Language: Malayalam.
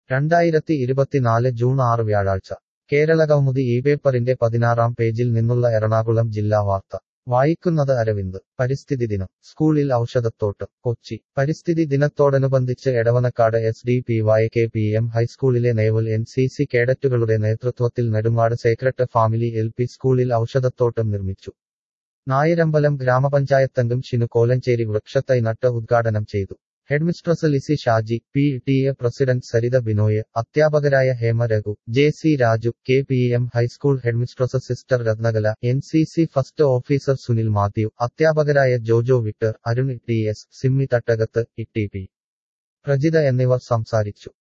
രണ്ടായിരത്തി ഇരുപത്തിനാല് ജൂൺ ആറ് വ്യാഴാഴ്ച കേരളകൗമുദി ഈ പേപ്പറിന്റെ പതിനാറാം പേജിൽ നിന്നുള്ള എറണാകുളം ജില്ലാ വാർത്ത വായിക്കുന്നത് അരവിന്ദ് പരിസ്ഥിതി ദിനം സ്കൂളിൽ ഔഷധത്തോട്ട് കൊച്ചി പരിസ്ഥിതി ദിനത്തോടനുബന്ധിച്ച് Edavanakkad S D P Y K P M ഹൈസ്കൂളിലെ നേവൽ എൻ സി സി കേഡറ്റുകളുടെ നേതൃത്വത്തിൽ Nedumad sacred family L P സ്കൂളിൽ ഔഷധത്തോട്ടം നിർമ്മിച്ചു നായരമ്പലം ഗ്രാമപഞ്ചായത്തംഗം ഷിനു കോലഞ്ചേരി വൃക്ഷത്തൈ നട്ട് ഉദ്ഘാടനം ചെയ്തു headmistress Lissy Shaji P T A president Saritha Binoy അധ്യാപകരായ Hema Raghu J C Raju K P M high school headmistress sister Rathnakala N C C first officer Sunil Mathew അധ്യാപകരായ Jojo Victor Arun T S Simmy Thattakath E T P Prajitha എന്നിവർ സംസാരിച്ചു